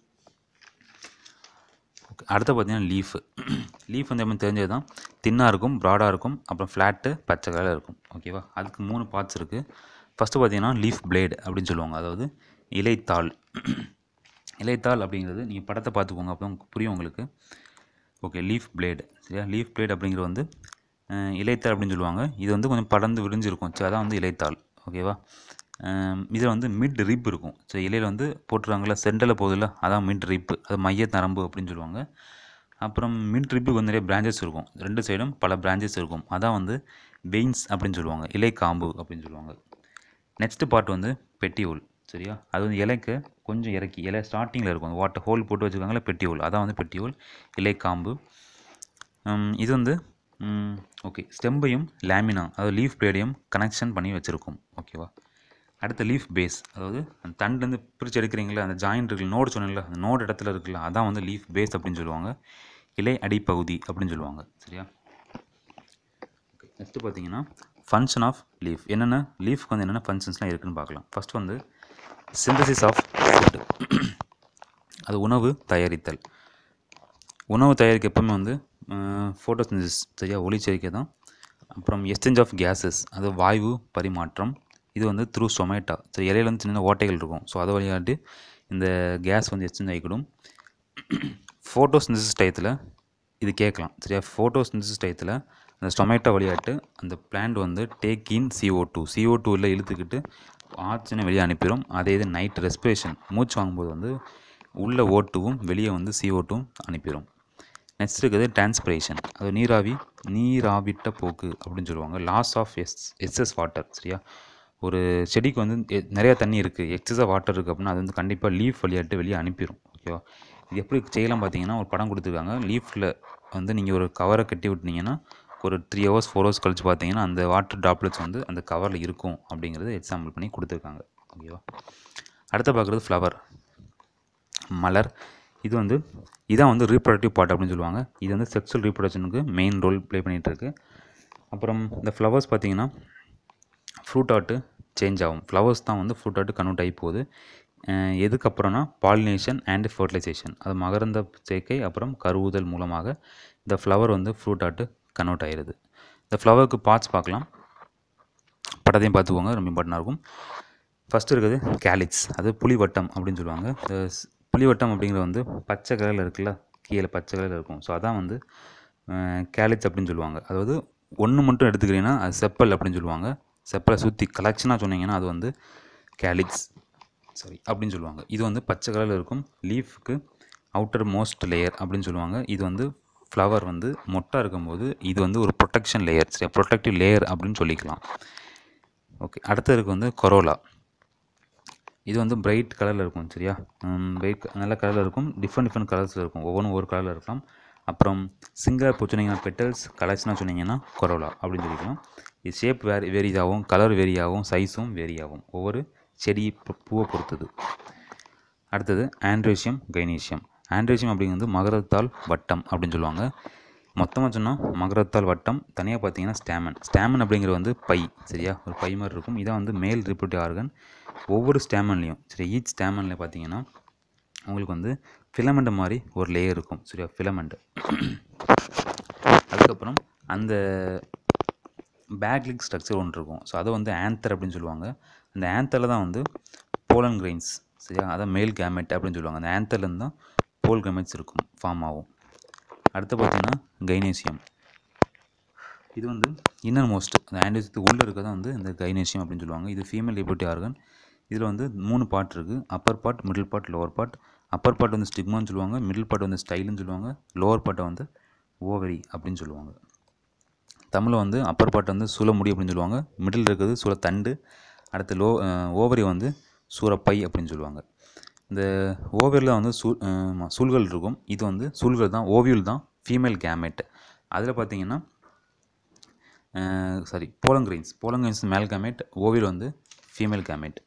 ஓகே அடுத்து பார்த்தீங்கன்னா லீஃப் லீஃப் வந்து எப்படி தெரிஞ்சது தான் தின்னாக இருக்கும் ப்ராடாக இருக்கும் அப்புறம் ஃப்ளாட்டு பச்சை கலரில் இருக்கும் ஓகேவா அதுக்கு மூணு பார்ட்ஸ் இருக்குது ஃபஸ்ட்டு பார்த்தீங்கன்னா லீஃப் பிளேடு அப்படின்னு சொல்லுவாங்க அதாவது இலைத்தாள் இலைத்தாள் அப்படிங்கிறது நீங்கள் படத்தை பார்த்துக்கோங்க அப்போ தான் புரியும் உங்களுக்கு ஓகே லீஃப் பிளேடு சரியா லீஃப் பிளேட் அப்படிங்கிறது வந்து அஹ், இலைத்தாள் அப்படின்னு சொல்லுவாங்க இது வந்து கொஞ்சம் படர்ந்து விரிஞ்சிருக்கும் சரி அதான் வந்து இலைத்தாள் ஓகேவா இதில் வந்து மிட் ரிப் இருக்கும் சரி இலையில் வந்து போட்டுருவாங்கல்ல சென்டரில் போகுதுல்ல அதான் மிட் ரிப்பு அது மைய நரம்பு அப்படின்னு சொல்லுவாங்க அப்புறம் மிட் ரிப்புக்கு வந்து நிறைய பிரான்ச்சஸ் இருக்கும் ரெண்டு சைடும் பல பிரான்ச்சஸ் இருக்கும் அதான் வந்து வெயின்ஸ் அப்படின்னு சொல்லுவாங்க இலை காம்பு அப்படின்னு சொல்லுவாங்க நெக்ஸ்ட்டு பார்ட் வந்து பெட்டியோல் சரியா அது வந்து இலைக்கு கொஞ்சம் இறக்கி இலை ஸ்டார்டிங்கில் இருக்கும் வாட்டர் ஹோல் போட்டு வச்சுருக்காங்களே பெட்டியோல் அதான் வந்து பெட்டியோல் இலை காம்பு ஹம், இது வந்து ஓகே ஸ்டெம்பையும் லேமினா அதாவது லீஃப் பிளேடையும் கனெக்ஷன் பண்ணி வச்சுருக்கோம் ஓகேவா அடுத்து லீஃப் பேஸ் அதாவது அந்த தண்டுலேருந்து பிரித்து எடுக்கிறீங்களா அந்த ஜாயிண்ட் இருக்குல்ல நோடு சொன்னீங்களா அந்த நோடு இடத்துல இருக்குல்ல அதான் வந்து லீஃப் பேஸ் அப்படின்னு சொல்லுவாங்க இலை அடிப்பகுதி அப்படின்னு சொல்லுவாங்க சரியா ஓகே நெக்ஸ்ட்டு பார்த்தீங்கன்னா ஃபங்க்ஷன் ஆஃப் லீஃப் என்னென்ன லீஃப்க்கு வந்து என்னென்ன ஃபங்க்ஷன்ஸ்லாம் இருக்குன்னு பார்க்கலாம் ஃபர்ஸ்ட் வந்து சிந்தசிஸ் ஆஃப் ஃபுட்டு அது உணவு தயாரித்தல் உணவு தயாரிக்க எப்பவுமே வந்து ஃபோட்டோசிந்தசிஸ் சரியா ஒளிச்சேர்க்கை தான் அப்புறம் எக்ஸ்சேஞ்ச் ஆஃப் கேஸஸ் அது வாயு பரிமாற்றம் இது வந்து த்ரூ சொமேட்டா சரி இலையில வந்து சின்ன ஓட்டைகள் இருக்கும் ஸோ அதை வழியாட்டு இந்த கேஸ் வந்து எக்ஸ்சேஞ்ச் ஆகிக்கிடும் ஃபோட்டோசிந்தசிஸ் டயத்தில் இது கேட்கலாம் சரியா ஃபோட்டோசிந்தசிஸ் டயத்தில் அந்த ஸ்டொமேட்டோ வழியாட்டு அந்த பிளான்ட் வந்து take in CO2 two CO டூவில் இழுத்துக்கிட்டு ஆக்சிஜனை வெளியே அனுப்பிடும் அதே இது நைட் ரெஸ்பிரேஷன் மூச்சு வாங்கும்போது வந்து உள்ள ஓட்டுவும் வெளியே வந்து CO2 டூ அனுப்பிடும் நெக்ஸ்ட் இருக்குது டிரான்ஸ்பிரேஷன் அது நீராவி நீராவிட்ட போக்கு அப்படின்னு சொல்லுவாங்க லாஸ் ஆஃப் எஸ் எக்ஸஸ் வாட்டர் சரியா ஒரு செடிக்கு வந்து எ- நிறைய தண்ணி இருக்குது எக்ஸஸாக வாட்டர் இருக்குது அப்படின்னா அது வந்து கண்டிப்பாக லீஃப் வழியாட்டு வெளியே அனுப்பிடும் ஓகேவா இது எப்படி செய்யலாம் பார்த்தீங்கன்னா ஒரு படம் கொடுத்துருக்காங்க லீஃபில் வந்து நீங்கள் ஒரு கவரை கட்டி விட்டுனீங்கன்னா ஒரு த்ரீ ஹவர்ஸ் ஃபோர் ஹவர்ஸ் கழிச்சு பார்த்தீங்கன்னா அந்த வாட்டர் ட்ராப்லெட்ஸ் வந்து அந்த கவரில் இருக்கும் அப்படிங்கிறது எக்ஸாம்பிள் பண்ணி கொடுத்துருக்காங்க ஓகேவா அடுத்து பார்க்குறது ஃப்ளவர் மலர் இது வந்து இதான் வந்து ரீப்ரொடக்டிவ் பார்ட் அப்படின்னு சொல்லுவாங்க இது வந்து செக்ஸுவல் ரீப்ரொடக்ஷனுக்கு மெயின் ரோல் ப்ளே பண்ணிகிட்டு இருக்கு அப்புறம் இந்த ஃப்ளவர்ஸ் பார்த்தீங்கன்னா ஃப்ரூட் ஆட்டு சேஞ்ச் ஆகும் ஃப்ளவர்ஸ் தான் வந்து ஃப்ரூட் ஆட்டு கன்வெர்ட் ஆகி போகுது அஹ் எதுக்கு அப்புறம்னா பாலினேஷன் அண்ட் ஃபர்டிலைசேஷன் அது மகரந்த சேர்க்கை அப்புறம் கருவுதல் மூலமாக இந்த ஃப்ளவர் வந்து ஃப்ரூட் ஆட்டு கன்வெர்ட் ஆயிடுது இந்த ஃப்ளவருக்கு பார்ட்ஸ் பார்க்கலாம் படத்தையும் பார்த்துக்கோங்க ரொம்ப இம்பார்ட்டண்டாக இருக்கும் ஃபஸ்ட்டு இருக்குது கேலிக்ஸ் அது புலிவட்டம் அப்படின்னு சொல்லுவாங்க இந்த ஸ்- புலிவட்டம் அப்படிங்கிறது வந்து பச்சை கலரில் இருக்குல்ல கீழே பச்சை கலரில் இருக்கும் ஸோ அதான் வந்து கேலிட்ஸ் அப்படின்னு சொல்லுவாங்க அதாவது ஒன்று மட்டும் எடுத்துக்கிறீங்கன்னா அது செப்பல் அப்படின்னு சொல்லுவாங்க செப்பலை சுற்றி கலெக்ஷனாக சொன்னீங்கன்னா அது வந்து கேலிட்ஸ் சாரி அப்படின்னு சொல்லுவாங்க இது வந்து பச்சை கலரில் இருக்கும் லீஃப்க்கு அவுட்டர் மோஸ்ட் லேயர் அப்படின்னு சொல்லுவாங்க இது வந்து ஃப்ளவர் வந்து மொட்டாக இருக்கும்போது இது வந்து ஒரு ப்ரொடெக்ஷன் லேயர் சரி ப்ரொடெக்டிவ் லேயர் அப்படின்னு சொல்லிக்கலாம் ஓகே அடுத்ததுக்கு வந்து கொரோலா இது வந்து பிரைட் கலரில் இருக்கும் சரியா பிரைட் நல்ல கலரில் இருக்கும் டிஃப்ரெண்ட் டிஃப்ரெண்ட் கலர்ஸில் இருக்கும் ஒவ்வொன்றும் ஒவ்வொரு கலரில் இருக்கலாம் அப்புறம் சிங்கிளாக இப்போ சொன்னீங்கன்னா பெட்டல்ஸ் கலர்ஸ்னால் சொன்னீங்கன்னா கொரோலா அப்படின்னு சொல்லிக்கலாம் இது ஷேப் வேரி வேரி ஆகும் கலர் வேரி ஆகும் சைஸும் வேரி ஆகும் ஒவ்வொரு செடி பூ- பூவை பொறுத்தது அடுத்தது ஆண்ட்ரேஷியம் கைனீஷியம் ஆண்ட்ரேஷியம் அப்படிங்கிறது மகரத்தால் வட்டம் அப்படின்னு சொல்லுவாங்க மொத்தமாக சொன்னால் மகரத்தால் வட்டம் தனியாக பார்த்தீங்கன்னா ஸ்டாமன் ஸ்டாமன் அப்படிங்கிறது வந்து பை சரியா ஒரு பை மாதிரி இருக்கும் இதான் வந்து மேல் ரிப்போர்ட்டிவ் ஆர்கன் ஒவ்வொரு ஸ்டாமன்லேயும் சரி ஈச் ஸ்டாமனில் பார்த்தீங்கன்னா உங்களுக்கு வந்து ஃபிலமெண்ட் மாதிரி ஒரு லேயர் இருக்கும் சரியா ஃபிலமெண்ட் அதுக்கப்புறம் அந்த பேக்லிக் ஸ்ட்ரக்சர் ஒன்று இருக்கும் ஸோ அதை வந்து ஆந்தர் அப்படின்னு சொல்லுவாங்க அந்த ஆந்தரில் தான் வந்து போலன் கிரெயின்ஸ் சரியா அதான் மேல் கேமெட் அப்படின்னு சொல்லுவாங்க அந்த ஆந்தர்லேருந்து தான் போல் கேமெட்ஸ் இருக்கும் ஃபார்ம் ஆகும் அடுத்து பார்த்தீங்கன்னா கைனேசியம் இது வந்து இன்னர் மோஸ்ட் அந்த ஆண்டோசியத்துக்கு உள்ளே இருக்கிறதா வந்து இந்த கைனேசியம் அப்படின்னு சொல்லுவாங்க இது ஃபீமேல் லிபர்ட்டி ஆர்கன் இதில் வந்து மூணு பார்ட் இருக்குது upper part middle part lower part upper part வந்து ஸ்டிக்மான்னு சொல்லுவாங்க மிடில் பார்ட் வந்து ஸ்டைலுன்னு சொல்லுவாங்க லோவர் பார்ட்டை வந்து ஓவரி அப்படின்னு சொல்லுவாங்க தமிழில் வந்து அப்பர் பார்ட் வந்து சூலமுடி அப்படின்னு சொல்லுவாங்க மிடில் இருக்கிறது சூலத்தண்டு அடுத்து லோ ஓவரி வந்து சூரப்பை அப்படின்னு சொல்லுவாங்க இந்த ஓவரியில் வந்து சூ அஹ் ஆமா, சூல்கள் இருக்கும் இது வந்து சூல்கள் தான் ஓவியல் தான் ஃபீமேல் கேமெட் அதில் பார்த்தீங்கன்னா sorry pollen grains pollen grains male gamete ovule வந்து ஃபீமேல் கேமெட்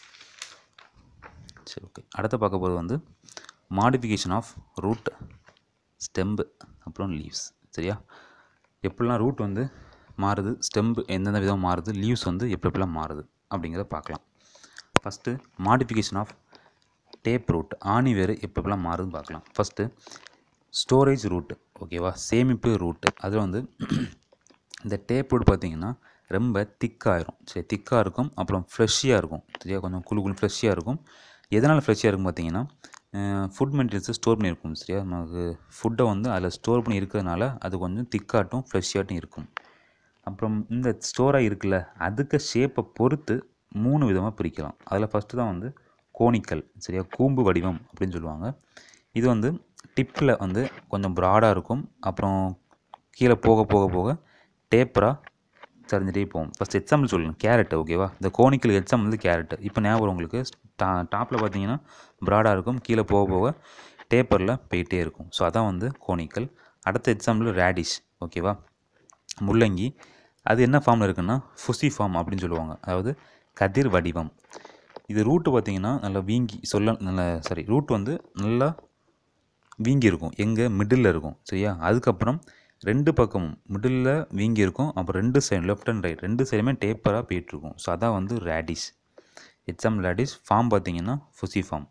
சரி ஓகே அடுத்து பார்க்க போகிறது வந்து மாடிஃபிகேஷன் ஆஃப் ரூட் ஸ்டெம்பு அப்புறம் லீவ்ஸ் சரியா எப்படிலாம் ரூட் வந்து மாறுது ஸ்டெம்பு எந்தெந்த விதம் மாறுது லீவ்ஸ் வந்து எப்படி எப்படிலாம் மாறுது அப்படிங்கிறத பார்க்கலாம் first modification of tap root ஆணி வேறு எப்போ எப்படிலாம் மாறுதுன்னு பார்க்கலாம் ஃபஸ்ட்டு ஸ்டோரேஜ் ரூட்டு ஓகேவா சேமிப்பு ரூட்டு அதில் வந்து இந்த டேப் ரூட் பார்த்தீங்கன்னா ரொம்ப திக்காயிரும் சரி திக்காக இருக்கும் அப்புறம் ஃப்ரெஷ்ஷியாக இருக்கும் சரியா கொஞ்சம் குழு குழு ஃப்ரெஷ்ஷியாக இருக்கும் எதனால் ஃப்ரெஷ்ஷியாக இருக்கும் பார்த்தீங்கன்னா ஃபுட் மெட்டீரியல்ஸை ஸ்டோர் பண்ணியிருக்கும் சரியா நமக்கு ஃபுட்டை வந்து அதில் ஸ்டோர் பண்ணி இருக்கிறதுனால அது கொஞ்சம் திக்காட்டும் ஃப்ரெஷ்ஷியாட்டும் இருக்கும் அப்புறம் இந்த ஸ்டோராக இருக்குல்ல அதுக்கு ஷேப்பை பொறுத்து மூணு விதமாக பிரிக்கலாம் அதில் ஃபஸ்ட்டு தான் வந்து கோனிக்கல் சரியா கூம்பு வடிவம் அப்படின்னு சொல்லுவாங்க இது வந்து டிப்பில் வந்து கொஞ்சம் ப்ராடாக இருக்கும் அப்புறம் கீழே போக போக போக டேப்பராக சரிஞ்சிட்டே போகும் ஃபஸ்ட் எக்ஸாம்பிள் சொல்லணும் கேரட் ஓகேவா இந்த கோனிக்கல் எக்ஸாம்பிள் வந்து கேரட் இப்போ ஞாபகம் வரும் உங்களுக்கு டா டாப்பில் பார்த்தீங்கன்னா ப்ராடாக இருக்கும் கீழே போக போக டேப்பரில் போயிட்டே இருக்கும் ஸோ அதான் வந்து கோனிக்கல் அடுத்த எக்ஸாம்பிள் ரேடிஷ் ஓகேவா முள்ளங்கி அது என்ன ஃபார்மில் இருக்குன்னா ஃபுசி ஃபார்ம் அப்படின்னு சொல்லுவாங்க அதாவது கதிர் வடிவம் இது ரூட்டு பார்த்தீங்கன்னா நல்லா வீங்கி சொல்ல நல்ல சாரி ரூட் வந்து நல்லா வீங்கி இருக்கும் எங்கே மிடில் இருக்கும் சரியா அதுக்கப்புறம் ரெண்டு பக்கமும் மிடில் வீங்கி இருக்கும் அப்புறம் ரெண்டு சைடு லெஃப்ட் அண்ட் ரைட் ரெண்டு சைடுமே டேப்பராக போயிட்டுருக்கும் ஸோ அதான் வந்து ரேடிஷ் எக்ஸாம்பிள் ரேடிஷ் ஃபார்ம் பார்த்தீங்கன்னா ஃபுசி ஃபார்ம்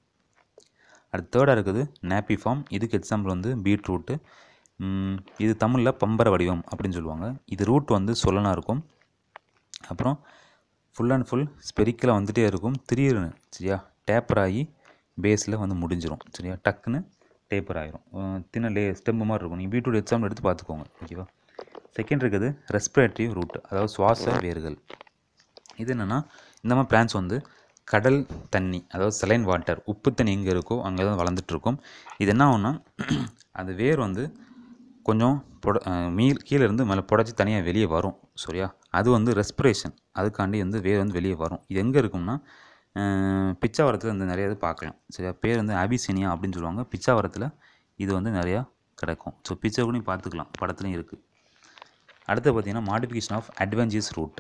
அடுத்து தேர்டாக இருக்குது நேப்பி ஃபார்ம் இதுக்கு எக்ஸாம்பிள் வந்து பீட்ரூட்டு ம், இது தமிழில் பம்பர வடிவம் அப்படின்னு சொல்லுவாங்க இது ரூட் வந்து சொல்லனாக இருக்கும் அப்புறம் ஃபுல் அண்ட் ஃபுல் ஸ்பெரிக்கலாக வந்துட்டே இருக்கும் திடீர்னு சரியா டேப்பர் ஆகி பேஸில் வந்து முடிஞ்சிரும் சரியா டக்குன்னு டேப்பர் ஆயிரும் அஹ் தின்ன லே ஸ்டெம்பு மாதிரி இருக்கும் நீங்கள் பீட்ரூட் எக்ஸாம்பிள் எடுத்து பார்த்துக்கோங்க ஓகேவா செகண்ட் இருக்குது ரெஸ்பிரேட்டரி ரூட் அதாவது சுவாச வேர்கள் இது என்னென்னா இந்த மாதிரி பிளான்ஸ் வந்து கடல் தண்ணி அதாவது சலைன் வாட்டர் உப்பு தண்ணி எங்கே இருக்கோ அங்கே தான் வளர்ந்துட்டு இருக்கும் இது என்ன ஆகும்னா அது வேர் வந்து கொஞ்சம் புட அஹ் மீள் கீழே இருந்து மேலே புடச்சி தனியாக வெளியே வரும் சரியா அது வந்து ரெஸ்பிரேஷன் அதுக்காண்டி வந்து வேர் வந்து வெளியே வரும் இது எங்கே இருக்கும்னா அஹ் பிச்சாவரத்தில் வந்து நிறைய இது பார்க்கலாம் சரியா பேர் வந்து அபிசீனியா அப்படின்னு சொல்லுவாங்க பிச்சாவரத்தில் இது வந்து நிறையா கிடைக்கும் ஸோ பிச்சை கூட நீ பார்த்துக்கலாம் படத்துலையும் இருக்குது அடுத்து பார்த்தீங்கன்னா modification of adventitious root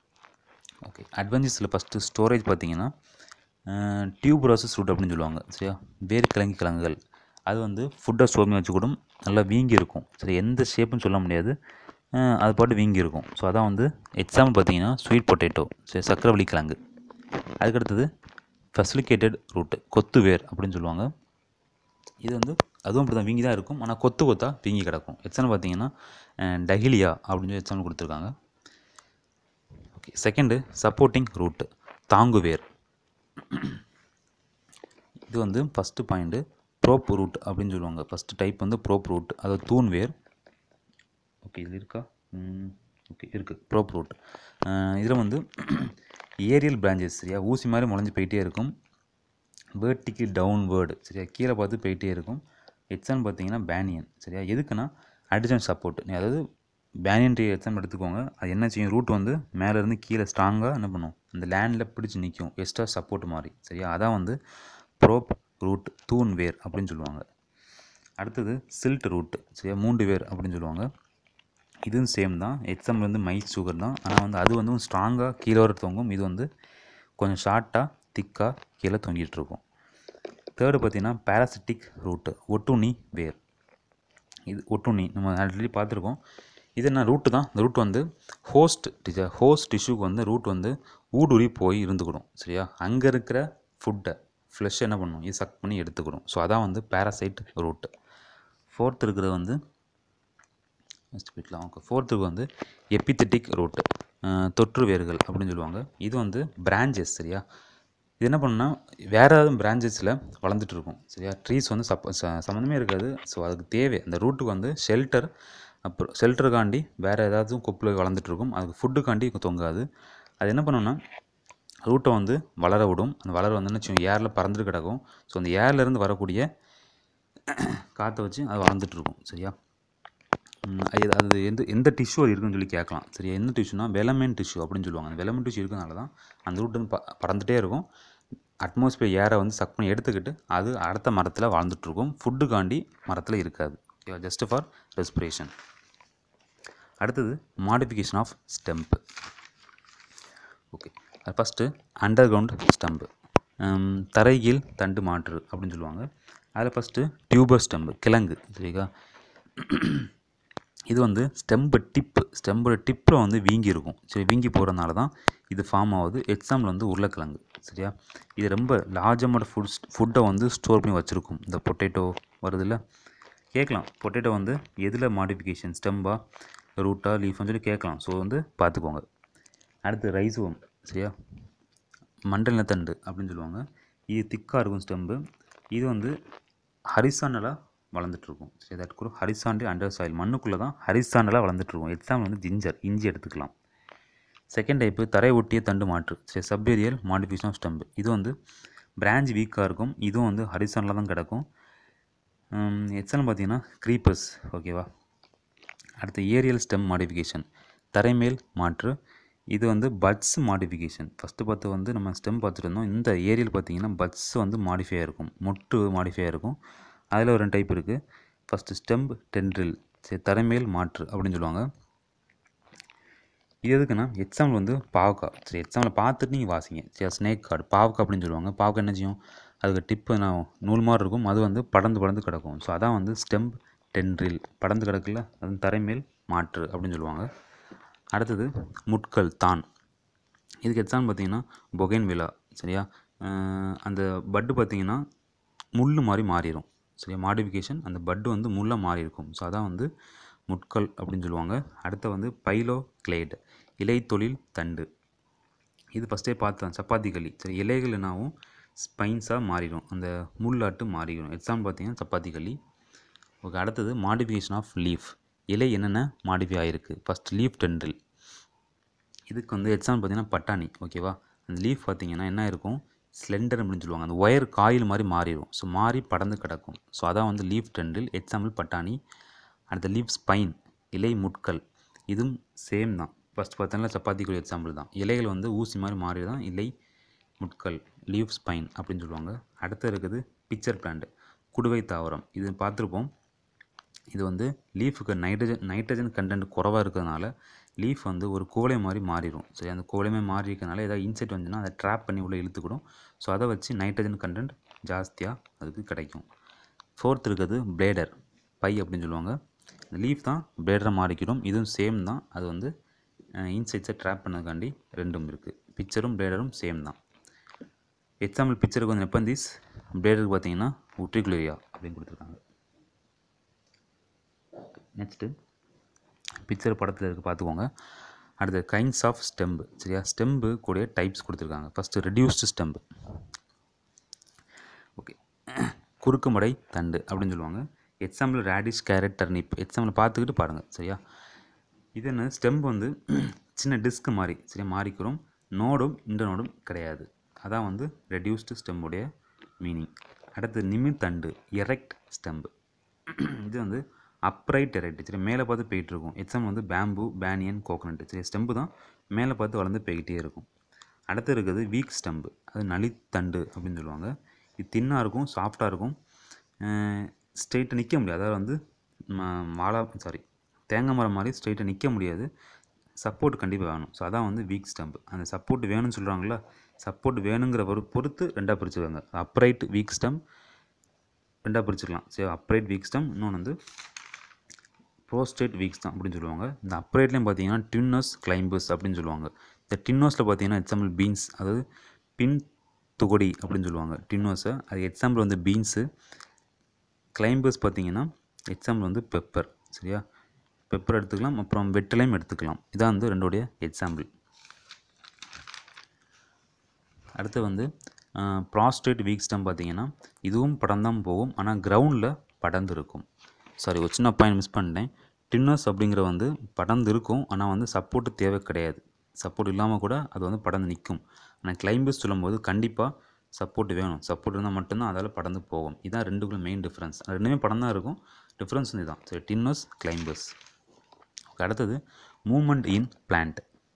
okay அட்வென்ச்சர்ஸில் ஃபஸ்ட்டு ஸ்டோரேஜ் பார்த்தீங்கன்னா டியூப் ப்ராசஸ் ரூட் அப்படின்னு சொல்லுவாங்க சரியா வேர்க்கிழங்கு கிழங்குகள் அது வந்து ஃபுட்டை ஸ்டோர் பண்ணி வச்சுக்கூடும் நல்லா வீங்கி இருக்கும் சரி எந்த ஷேப்புன்னு சொல்ல முடியாது அஹ் அது பாட்டு வீங்கி இருக்கும் ஸோ அதான் வந்து எக்ஸாம்பிள் பார்த்தீங்கன்னா ஸ்வீட் பொட்டேட்டோ சரி சக்கரவள்ளி கிழங்கு அதுக்கடுத்தது ஃபெசிலிகேட்டட் ரூட்டு கொத்து வேர் அப்படின்னு சொல்லுவாங்க இது வந்து அதுவும் அப்படி தான் வீங்கி தான் இருக்கும் ஆனால் கொத்து கொத்தா வீங்கி கிடக்கும் எக்ஸாம்பிள் பார்த்தீங்கன்னா டஹிலியா அப்படின்னு சொல்லி எக்ஸாம்பிள் கொடுத்துருக்காங்க ஓகே செகண்டு சப்போர்ட்டிங் ரூட்டு தாங்கு வேர் இது வந்து ஃபஸ்ட்டு பாயிண்ட்டு ப்ரோப் ரூட் அப்படின்னு சொல்லுவாங்க ஃபஸ்ட்டு டைப் வந்து ப்ரோப் ரூட் அதாவது தூண் வேர் ஓகே இதில் இருக்கா ஓகே இருக்குது ப்ரோப் ரூட் இதில் வந்து ஏரியல் பிரான்ச்சஸ் சரியா ஊசி மாதிரி முளைஞ்சு போயிட்டே இருக்கும் வேர்ட்டிக்கு டவுன் வேர்டு சரியா கீழே பார்த்து போயிட்டே இருக்கும் எக்ஸாம் பார்த்தீங்கன்னா பேனியன் சரியா எதுக்குன்னா அடிஷன் சப்போர்ட் நீ அதாவது பேனியன் ட்ரீ எக்ஸாம் எடுத்துக்கோங்க அது என்ன செய்யும் ரூட் வந்து மேலேருந்து கீழே ஸ்ட்ராங்காக என்ன பண்ணும் அந்த லேண்டில் பிடிச்சி நிற்கும் எக்ஸ்ட்ரா சப்போர்ட் மாதிரி சரியா அதான் வந்து ப்ரோப் ரூட் தூண் வேர் அப்படின்னு சொல்லுவாங்க அடுத்தது சில்ட் ரூட் சரியா மூண்டு வேர் அப்படின்னு சொல்லுவாங்க இதுவும் சேம் தான் எக்ஸாம்பிள் வந்து மைஸ் சுகர் தான் ஆனால் வந்து அது வந்து ஸ்ட்ராங்காக கீழே வர தொங்கும் இது வந்து கொஞ்சம் ஷார்ட்டாக திக்காக கீழே தொங்கிட்டு இருக்கும் தேர்டு பார்த்தீங்கன்னா பேராசிட்டிக் ரூட்டு ஒட்டுண்ணி வேர் இது ஒட்டுண்ணி நம்ம ஆல்ரெடி பார்த்துருக்கோம் இது என்ன ரூட்டு தான் இந்த ரூட் வந்து ஹோஸ்ட் டிஜ ஹோஸ்ட் டிஷ்யூக்கு வந்து ரூட் வந்து ஊடுருவி போய் இருந்துக்கிடும் சரியா அங்கே இருக்கிற ஃபுட்டை ஃப்ளஷ் என்ன பண்ணும் இது சக் பண்ணி எடுத்துக்கிடும் ஸோ அதான் வந்து பேராசைட் ரூட்டு ஃபோர்த் இருக்கிறது வந்து நெக்ஸ்ட் போய்க்கலாம் ஓகே ஃபோர்த்துக்கு வந்து எப்பித்தட்டிக் ரூட்டு தொற்று வேர்கள் அப்படின்னு சொல்லுவாங்க இது வந்து பிரான்ச்சஸ் சரியா இது என்ன பண்ணுன்னா வேறு ஏதாவது பிரான்ச்சஸில் வளர்ந்துட்டு இருக்கும் சரியா ட்ரீஸ் வந்து சப் ச- சம்மந்தமே இருக்காது ஸோ அதுக்கு தேவை அந்த ரூட்டுக்கு வந்து ஷெல்டர் அப்புறம் ஷெல்டருக்காண்டி வேறு ஏதாவது கொப்பில் வளர்ந்துட்டு இருக்கும் அதுக்கு ஃபுட்டுக்காண்டி தொங்காது அது என்ன பண்ணுன்னா ரூட்டை வந்து வளர விடும் அந்த வளர வந்து என்ன ஏரில் பறந்துட்டு கிடக்கும் ஸோ அந்த ஏர்லேருந்து வரக்கூடிய காற்றை வச்சு அது வளர்ந்துட்டு இருக்கும் சரியா ம், அது அது எந்த எந்த டிஷ்யூ இருக்குன்னு சொல்லி கேட்கலாம் சரியா என்ன டிஷ்யூனா வெலமென் டிஷ்யூ அப்படின்னு சொல்லுவாங்க அந்த வெலமென் டிஷ்யூ இருக்கனால தான் அந்த ரூட் வந்து ப பறந்துட்டே இருக்கும் அட்மாஸ்பியர் ஏரை வந்து சக் பண்ணி எடுத்துக்கிட்டு அது அடுத்த மரத்தில் வாழ்ந்துட்டு இருக்கும் ஃபுட்டுக்காண்டி மரத்தில் இருக்காது ஓகேவா ஜஸ்ட் ஃபார் ரெஸ்பிரேஷன் அடுத்தது மாடிஃபிகேஷன் ஆஃப் ஸ்டெம்ப் ஓகே அது ஃபஸ்ட்டு அண்டர் கிரவுண்ட் ஸ்டம்பு தரைகீழ் தண்டு மாற்று அப்படின்னு சொல்லுவாங்க அதில் ஃபஸ்ட்டு டியூபர் ஸ்டம்பு கிழங்கு சரிங்களா இது வந்து ஸ்டெம்பு டிப்பு ஸ்டெம்போட டிப்பில் வந்து வீங்கி இருக்கும் சரி வீங்கி போகிறதுனால தான் இது ஃபார்ம் ஆகுது எக்ஸாம்பிள் வந்து உருளைக்கிழங்கு சரியா இது ரொம்ப லார்ஜ் அமௌண்ட் ஃபுட்ஸ் ஃபுட்டை வந்து ஸ்டோர் பண்ணி வச்சுருக்கும் இந்த பொட்டேட்டோ வருதுல்ல கேட்கலாம் பொட்டேட்டோ வந்து எதில் மாடிஃபிகேஷன் ஸ்டெம்பா ரூட்டா லீஃப்னு சொல்லி கேட்கலாம் ஸோ வந்து பார்த்துக்கோங்க அடுத்து ரைசோம் சரியா மண்டல் நிலத்தண்டு அப்படின்னு சொல்லுவாங்க இது திக்காக இருக்கும் ஸ்டெம்பு இது வந்து ஹரிசானலாக வளர்ந்துட்டுருக்கும் சரி தட் கூட ஹரிசாண்டு அண்டர் சாயில் மண்ணுக்குள்ளே தான் ஹரிசானலாக வளர்ந்துட்டுருக்கும் எக்ஸாம்பிள் வந்து ஜிஞ்சர் இஞ்சி எடுத்துக்கலாம் செகண்ட் டைப்பு தரை ஒட்டிய தண்டு மாற்று சரி சப்பேரியல் மாடிஃபிகேஷன் ஆஃப் ஸ்டெம்பு இது வந்து பிரான்ச் வீக்காக இருக்கும் இதுவும் வந்து ஹரிசானலாக தான் கிடக்கும் எக்ஸாம்பிள் பார்த்தீங்கன்னா க்ரீப்பர்ஸ் ஓகேவா அடுத்து ஏரியல் ஸ்டெம் மாடிஃபிகேஷன் தரைமேல் மாற்று இது வந்து பட்ஸ் மாடிஃபிகேஷன் ஃபஸ்ட்டு பார்த்து வந்து நம்ம ஸ்டெம் பார்த்துட்டு இருந்தோம் இந்த ஏரியல் பார்த்தீங்கன்னா பட்ஸ் வந்து மாடிஃபை ஆகிருக்கும் மொட்டு மாடிஃபை ஆகிருக்கும் அதில் ஒரு ரெண்டு டைப் இருக்குது ஃபஸ்ட்டு ஸ்டெம் டென்ட்ரில் சரி தரைமேல் மாற்று அப்படின்னு சொல்லுவாங்க இது எதுக்குன்னா எக்ஸாம்பிள் வந்து பாவக்காய் சரி எக்ஸாம்பிள் பார்த்துட்டு நீங்கள் வாசிங்க சரி ஸ்னேக் கார்டு பாவக்காய் அப்படின்னு சொல்லுவாங்க பாவக்காய் என்ன செய்யும் அதுக்கு டிப்பு நான் நூல் மாதிரி இருக்கும் அது வந்து படந்து படந்து கிடக்கும் ஸோ அதான் வந்து ஸ்டெம் டென்ட்ரில் படந்து கிடக்குல அது தரைமேல் மாற்று அப்படின்னு சொல்லுவாங்க அடுத்தது முட்கள் தான் இதுக்கு எக்ஸாம்பிள் பார்த்தீங்கன்னா பொகைன் விழா சரியா அஹ் அந்த பட்டு பார்த்தீங்கன்னா முள் மாதிரி மாறிடும் சரியா மாடிஃபிகேஷன் அந்த பட்டு வந்து முள்ளை மாறி இருக்கும் ஸோ அதான் வந்து முட்கள் அப்படின்னு சொல்லுவாங்க அடுத்து வந்து பைலோ கிளேட் இலை தொழில் தண்டு இது ஃபஸ்ட்டே பார்த்தேன் சப்பாத்தி களி சரி இலைகள் என்னாகும் ஸ்பைன்ஸாக மாறிடும் அந்த முள்ளாட்டு மாறிடும் எக்ஸாம்பிள் பார்த்தீங்கன்னா சப்பாத்தி களி ஓகே அடுத்தது மாடிஃபிகேஷன் ஆஃப் லீஃப் இலை என்னென்ன மாடிஃபை ஆகிருக்கு ஃபஸ்ட் லீஃப் டென்ட்ரில் இதுக்கு வந்து எக்ஸாம்பிள் பார்த்தீங்கன்னா பட்டாணி ஓகேவா அந்த லீஃப் பார்த்தீங்கன்னா என்ன இருக்கும் ஸ்லெண்டர் அப்படின்னு சொல்லுவாங்க அந்த ஒயர் காயில் மாதிரி மாறிடும் ஸோ மாறி படர்ந்து கிடக்கும் ஸோ அதான் வந்து லீஃப் டென்டில் எக்ஸாம்பிள் பட்டாணி அடுத்த லீஃப் ஸ்பைன் இலை முட்கள் இதுவும் சேம் தான் ஃபஸ்ட் பார்த்தோம்னா சப்பாத்திக்குரிய எக்ஸாம்பிள் தான் இலைகள் வந்து ஊசி மாதிரி மாறி தான் இலை முட்கள் லீவ் ஸ்பைன் அப்படின்னு சொல்லுவாங்க அடுத்து இருக்குது பிக்சர் பிளான்ட் குடுவை தாவரம் இது பார்த்துருப்போம் இது வந்து லீஃபுக்கு நைட்ரஜன் நைட்ரஜன் கண்டென்ட் குறவாக இருக்கிறதுனால லீஃப் வந்து ஒரு கோலை மாதிரி மாறிடும் சரி அந்த கோலைமே மாறி இருக்கனால ஏதாவது இன்செக்ட் வந்துச்சுன்னா அதை ட்ராப் பண்ணி உள்ளே இழுத்துக்கிடும் ஸோ அதை வச்சு நைட்ரஜன் கண்டென்ட் ஜாஸ்தியாக அதுக்கு கிடைக்கும் ஃபோர்த் இருக்கிறது பிளேடர் பை அப்படின்னு சொல்லுவாங்க இந்த லீஃப் தான் பிளேடராக மாறிக்கிடும் இதுவும் சேம் தான் அது வந்து இன்செக்ட்ஸை ட்ராப் பண்ணதுக்காண்டி ரெண்டும் இருக்குது பிக்சரும் பிளேடரும் சேம் தான் எக்ஸாம்பிள் பிக்சருக்கு வந்து நெப்பந்திஸ் பிளேடருக்கு பார்த்தீங்கன்னா உட்ரிகுலேரியா அப்படின்னு கொடுத்துருக்காங்க நெக்ஸ்ட்டு பிக்சர் படத்தில் இருக்க பார்த்துக்கோங்க அடுத்து கைண்ட்ஸ் ஆஃப் ஸ்டெம்பு சரியா ஸ்டெம்பு கூட டைப்ஸ் கொடுத்துருக்காங்க ஃபஸ்ட்டு ரெடியூஸ்டு ஸ்டெம்பு ஓகே குறுக்குமடை தண்டு அப்படின்னு சொல்லுவாங்க example radish carrot turnip example பார்த்துக்கிட்டு பாருங்கள் சரியா இது என்ன ஸ்டெம் வந்து சின்ன டிஸ்க் மாதிரி சரி மாறிக்கிறோம் நோடும் இந்த நோடும் கிடையாது அதான் வந்து ரெடியூஸ்டு ஸ்டெம்புடைய மீனிங் அடுத்து நிமித்தண்டு எரெக்ட் ஸ்டெம்பு இது வந்து அப்ரைட் எரெக்ட் சரி மேலே பார்த்து போயிட்டு இருக்கும் எக்ஸாம் வந்து பேம்பு பேனியன் கோகனட் சரி ஸ்டெம்பு தான் மேலே பார்த்து வளர்ந்து போய்கிட்டே இருக்கும் அடுத்து இருக்குது வீக் ஸ்டெம்பு அது நளித்தண்டு அப்படின்னு சொல்லுவாங்க இது தின்னாக இருக்கும் சாஃப்டாக இருக்கும் ஸ்ட்ரெயிட்டாக நிற்க முடியாது அதாவது வந்து ம- வாழை சாரி தேங்காய் மரம் மாதிரி ஸ்ட்ரெயிட்டாக நிற்க முடியாது சப்போர்ட் கண்டிப்பாக வேணும் ஸோ அதான் வந்து வீக் ஸ்டெம்பு அந்த சப்போர்ட் வேணும்னு சொல்கிறாங்களா சப்போர்ட் வேணுங்கிற பொறு பொறுத்து ரெண்டாக பிரிச்சுக்கோங்க அப்ரைட் வீக் ஸ்டெம் ரெண்டாக பிரிச்சுக்கலாம் சரி அப்ரைட் வீக் ஸ்டெம் இன்னொன்று வந்து ப்ரோஸ்டேட் வீக்ஸ் தான் அப்படின்னு சொல்லுவாங்க இந்த அப்ரைட்லேயும் பார்த்தீங்கன்னா டின்னஸ் கிளைம்பஸ் அப்படின்னு சொல்லுவாங்க இந்த டின்னோஸில் பார்த்தீங்கன்னா எக்ஸாம்பிள் பீன்ஸ் அதாவது பின் துகடி அப்படின்னு சொல்லுவாங்க டின்னோஸை அது எக்ஸாம்பிள் வந்து பீன்ஸு கிளைம்பர்ஸ் பார்த்தீங்கன்னா எக்ஸாம்பிள் வந்து பெப்பர் சரியா பெப்பர் எடுத்துக்கலாம் அப்புறம் வெட்டிலையும் எடுத்துக்கலாம் இதான் வந்து ரெண்டோடைய எக்ஸாம்பிள் அடுத்து வந்து ப்ராஸ்டேட் வீக் ஸ்டம் பார்த்தீங்கன்னா இதுவும் படம்தான் போகும் ஆனால் கிரவுண்டில் படர்ந்து இருக்கும் சாரி ஒரு சின்ன பாயிண்ட் மிஸ் பண்ணிட்டேன் டின்னர்ஸ் அப்படிங்கிற வந்து படர்ந்து இருக்கும் ஆனால் வந்து சப்போர்ட்டு தேவை கிடையாது சப்போர்ட் இல்லாமல் கூட அது வந்து படர்ந்து நிற்கும் ஆனால் கிளைம்பர்ஸ் சொல்லும்போது கண்டிப்பாக சப்போர்ட் வேணும் சப்போர்ட் இருந்தால் மட்டும்தான் அதால் படர்ந்து போகும் இதான் ரெண்டுக்குள்ள மெயின் டிஃப்ரென்ஸ் ரெண்டுமே படம் தான் இருக்கும் டிஃப்ரென்ஸ் இதுதான் சரி டின்னர்ஸ் கிளைம்பர்ஸ் அடுத்தது movement in plant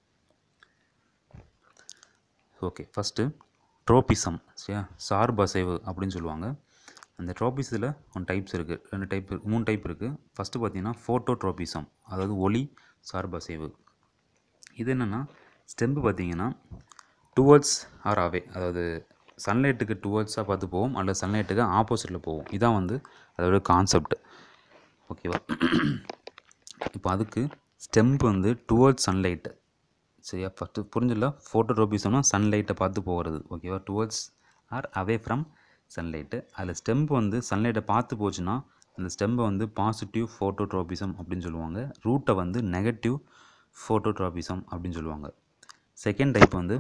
okay first tropism சரியா சார்பு அசைவு அப்படின்னு சொல்லுவாங்க அந்த ட்ரோபிஸில் ஒன் டைப்ஸ் இருக்குது ரெண்டு டைப் இருக்கு மூணு டைப் இருக்குது ஃபஸ்ட்டு பார்த்தீங்கன்னா ஃபோட்டோ ட்ரோபிசம் அதாவது ஒளி சார்பு அசைவு இது என்னென்னா ஸ்டெம்பு பார்த்தீங்கன்னா டுவர்ட்ஸ் ஆர் அவே அதாவது சன்லைட்டுக்கு டுவர்ட்ஸாக பார்த்து போவோம் அல்லது சன்லைட்டுக்கு ஆப்போசிட்டில் போவோம் இதான் வந்து அதோட கான்செப்ட் ஓகேவா இப்போ அதுக்கு ஸ்டெம்ப் வந்து டுவர்ட்ஸ் சன்லைட்டு சரியா ஃபஸ்ட்டு புரிஞ்சிடல ஃபோட்டோட்ரோபிசம்னா சன்லைட்டை பார்த்து போகிறது ஓகேவா towards or away from sunlight அதில் ஸ்டெம்ப் வந்து சன்லைட்டை பார்த்து போச்சுன்னா அந்த ஸ்டெம்பை வந்து பாசிட்டிவ் ஃபோட்டோட்ரோபிசம் அப்படின்னு சொல்லுவாங்க ரூட்டை வந்து நெகட்டிவ் ஃபோட்டோட்ரோபிசம் அப்படின்னு சொல்லுவாங்க செகண்ட் டைப் வந்து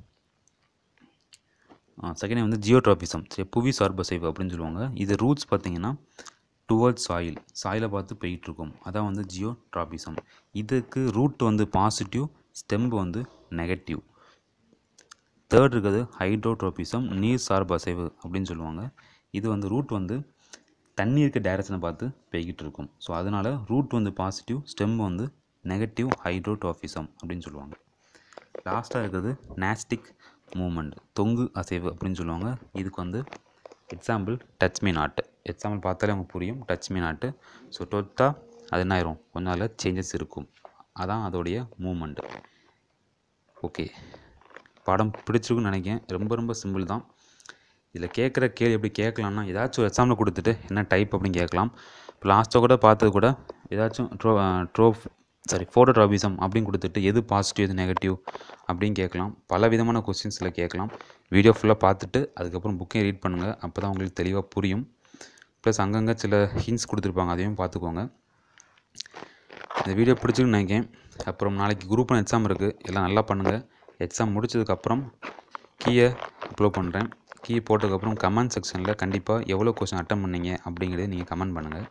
செகண்ட் வந்து ஜியோட்ராபிசம் சரி புவி சார்பசைவு அப்படின்னு சொல்லுவாங்க இது ரூட்ஸ் பார்த்தீங்கன்னா டுவர்ட்ஸ் சாயில் சாயிலை பார்த்து போயிட்டுருக்கும் அதான் வந்து ஜியோட்ராபிசம் இதுக்கு ரூட் வந்து பாசிட்டிவ் ஸ்டெம்பு வந்து நெகட்டிவ் தேர்ட் இருக்கிறது ஹைட்ரோட்ரோபிசம் நீர் சார்பு அசைவு அப்படின்னு சொல்லுவாங்க இது வந்து ரூட் வந்து தண்ணி இருக்க டைரக்ஷனை பார்த்து போய்கிட்டு இருக்கும் ஸோ அதனால் ரூட் வந்து பாசிட்டிவ் ஸ்டெம் வந்து நெகட்டிவ் ஹைட்ரோட்ரோபிசம் அப்படின்னு சொல்லுவாங்க லாஸ்ட்டாக இருக்கிறது நாஸ்டிக் மூமெண்ட் தொங்கு அசைவு அப்படின்னு சொல்லுவாங்க இதுக்கு வந்து example touch me not example பார்த்தாலே உங்களுக்கு புரியும் டச் மீ நாட்டு ஸோ தொட்டா அது என்ன ஆயிரும் கொஞ்ச நாளில் சேஞ்சஸ் இருக்கும் அதான் அதோடைய மூமெண்ட் ஓகே படம் பிடிச்சிருக்குன்னு நினைக்கிறேன் ரொம்ப ரொம்ப சிம்பிள் தான் இதில் கேட்குற கேள்வி எப்படி கேட்கலாம்னா ஏதாச்சும் ஒரு எக்ஸாம்பிள் கொடுத்துட்டு என்ன டைப் அப்படின்னு கேட்கலாம் இப்போ லாஸ்ட்டாக கூட பார்த்தது கூட ஏதாச்சும் ட்ரோ ட்ரோ சாரி ஃபோட்டோட்ராபிசம் அப்படின்னு கொடுத்துட்டு எது பாசிட்டிவ் எது நெகட்டிவ் அப்படின்னு கேட்கலாம் பல விதமான கொஸ்டின்ஸில் கேட்கலாம் வீடியோ ஃபுல்லாக பார்த்துட்டு அதுக்கப்புறம் புக்கையும் ரீட் பண்ணுங்கள் அப்போ தான் உங்களுக்கு தெளிவாக புரியும் ப்ளஸ் அங்கங்கே சில ஹிண்ட்ஸ் கொடுத்துருப்பாங்க அதையும் பார்த்துக்கோங்க இந்த வீடியோ பிடிச்சிருக்குன்னு நினைக்கிறேன் அப்புறம் நாளைக்கு குரூப் ஒன் எக்ஸாம் இருக்குது எல்லாம் நல்லா பண்ணுங்கள் எக்ஸாம் முடிச்சதுக்கப்புறம் கீயை அப்லோட் பண்ணுறேன் கீ போட்டதுக்கப்புறம் கமெண்ட் செக்ஷனில் கண்டிப்பாக எவ்வளோ கொஸ்டின் அட்டன் பண்ணீங்க அப்படிங்கிறத நீங்கள் கமெண்ட் பண்ணுங்கள்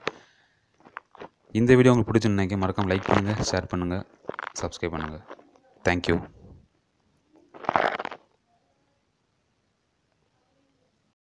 இந்த வீடியோ உங்களுக்கு பிடிச்சுன்னு நினைக்க மறக்காம லைக் பண்ணுங்கள் ஷேர் பண்ணுங்கள் சப்ஸ்கிரைப் பண்ணுங்கள் தேங்க்யூ